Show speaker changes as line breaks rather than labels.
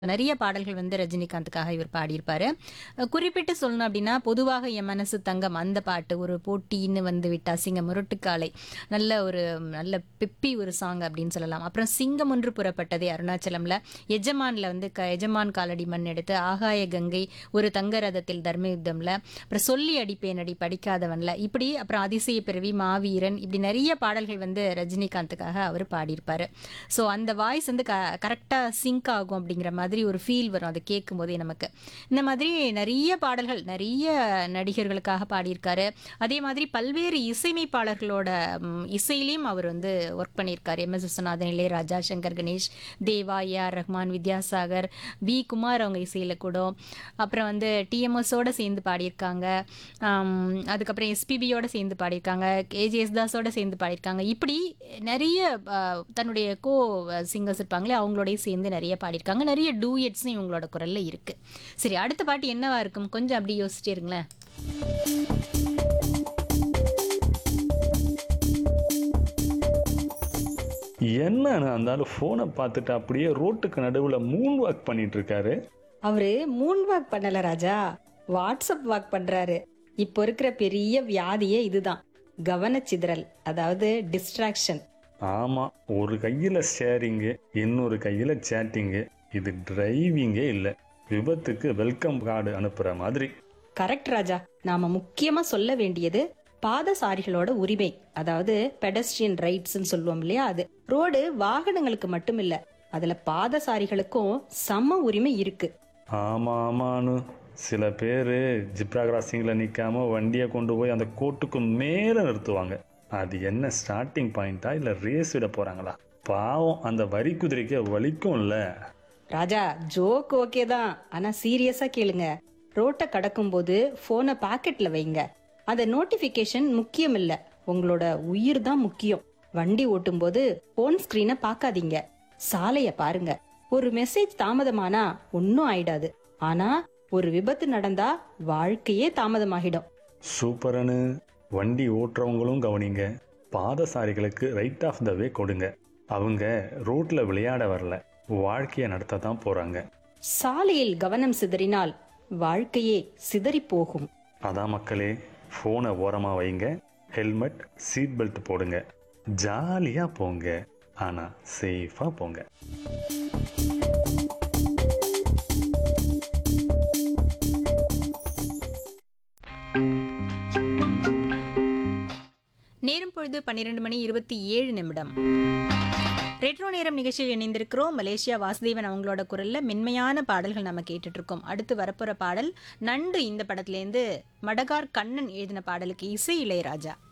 நிறைய பாடல்கள் வந்து ரஜினிகாந்துக்காக இவர் பாடியிருப்பாரு அஹ் குறிப்பிட்டு சொல்லணும் அப்படின்னா பொதுவாக என் மனசு தங்கம் அந்த பாட்டு ஒரு போட்டின்னு வந்து விட்டா சிங்கம் முரட்டுக்காலை நல்ல ஒரு நல்ல பெப்பி ஒரு சாங் அப்படின்னு சொல்லலாம் அப்புறம் சிங்கம் ஒன்று புறப்பட்டதே அருணாச்சலம்ல எஜமான்ல வந்து க எஜமான் காலடி மண் எடுத்து ஆகாய கங்கை ஒரு தங்க ரதத்தில் தர்ம யுத்தம்ல அப்புறம் சொல்லி அடிப்பேன் அடி படிக்காதவன்ல இப்படி அப்புறம் அதிசய பிறவி மாவீரன் இப்படி நிறைய பாடல்கள் வந்து ரஜினிகாந்துக்காக அவர் பாடியிருப்பாரு ஸோ அந்த வாய்ஸ் வந்து க கரெக்டாக சிங்க் ஆகும் அப்படிங்கிற மாதிரி ஒரு ஃபீல் வரும் அதை கேட்கும் போதே நமக்கு இந்த மாதிரி நிறைய பாடல்கள் நிறைய நடிகர்களுக்காக பாடியிருக்காரு அதே மாதிரி பல்வேறு இசையமைப்பாளர்களோட ம், இசையிலையும் அவர் வந்து ஒர்க் பண்ணியிருக்காரு M S Viswanathan Ilaiyaraaja Shankar Ganesh Deva A R Rahman Vidyasagar V Kumar அவங்க இசையில் கூட அப்புறம் வந்து டிஎம்எஸோட சேர்ந்து பாடியிருக்காங்க ஆம், அதுக்கப்புறம் எஸ்பிபியோட சேர்ந்து பாடியிருக்காங்க கேஜி யேசுதாஸோட சேர்ந்து பாடியிருக்காங்க இப்படி நிறைய ஆ, தன்னுடைய கோ சிங்கர்ஸ் இருப்பாங்களே அவங்களோடய சேர்ந்து நிறைய பாடியிருக்காங்க நிறைய டூயட்ஸும் இவங்களோட குரல்ல இருக்கு சரி அடுத்த பாட்டு என்னவா இருக்கும் கொஞ்சம் அப்படி யோசிச்சிட்டே இருங்களேன்
என்னன்னு அந்த ஆளு ஃபோனை பார்த்துட்டு அப்படியே ரோட்டுக்கு நடுவில் மூன் வாக் பண்ணிட்டு இருக்காரு
அவரு மூன் வாக் பண்ணல ராஜா வாட்ஸ்அப் வாக் பண்றாரு இப்போ இருக்கிற பெரிய வியாதியே இதுதான் கவனச்சிதறல் அதாவது டிஸ்ட்ராக்ஷன்
ஆமாம் ஒரு கையில் ஷேரிங்கு இன்னொரு கையில் சேட்டிங்கு இது டிரைவிங்கே இல்லை விபத்துக்கு வெல்கம் கார்டு அனுப்புகிற மாதிரி
கரெக்ட் ராஜா நாம முக்கியமா சொல்ல வேண்டியது பாதசாரிகளோட உரிமை அதாவது பெடஸ்ட்ரியன் ரைட்ஸ்னு சொல்லுவோம் இல்லையா அது ரோடு வாகனங்களுக்கு மட்டும் இல்ல அதுல பாதசாரிகளுக்கும் சம உரிமை இருக்கு
ஆமாம் ஆமான்னு சில பேர் ஜிப்ரா கிராசிங்கில் நிற்காம வண்டியை கொண்டு போய் அந்த கோட்டுக்கு மேலே நிறுத்துவாங்க அது என்ன ஸ்டார்டிங் பாயிண்டா இல்லை ரேஸ் விட போகிறாங்களா பாவம் அந்த வரி குதிரைக்கு வலிக்கும்ல
ராஜா ஜோக் ஓகே தான் ஆனா சீரியஸா கேளுங்க ரோட்டை கடக்கும்போது போனை பாக்கெட்ல வைங்க அந்த நோட்டிபிகேஷன் முக்கியம் இல்ல உங்களோட உயிர் தான் முக்கியம் வண்டி ஓட்டும்போது போன் ஸ்கிரீனை பார்க்காதீங்க சாலைய பாருங்க ஒரு மெசேஜ் தாமதமானா ஒன்னும் ஆயிடாது ஆனா ஒரு விபத்து நடந்தா வாழ்க்கையே தாமதமாகிடும்
சூப்பரனு வண்டி ஓட்டுறவங்களும் கவனிங்க பாதசாரிகளுக்கு ரைட் ஆஃப் த வே கொடுங்க அவங்க ரோட்ல விளையாட வரல வாழ்க்கையை நடத்த தான் போறாங்க
சாலையில் கவனம் சிதறினால் வாழ்க்கையே சிதறி போகும்
அதான் மக்களே ஃபோனை ஓரமாக வைங்க ஹெல்மெட் சீட் பெல்ட் போடுங்க ஜாலியாக போங்க ஆனால் சேஃபாக போங்க
நேரம் பொழுது பன்னிரெண்டு மணி இருபத்தி ஏழு நிமிடம் ரெட்ரோ நேரம் நிகழ்ச்சியில் இணைந்திருக்கிறோம் மலேசியா வாசுதேவன் அவங்களோட குரல்ல மென்மையான பாடல்கள் நம்ம கேட்டுட்டு இருக்கோம் அடுத்து வரப்போற பாடல் நண்டு இந்த படத்துலேருந்து மடகார் கண்ணன் எழுதின பாடலுக்கு இசை இளையராஜா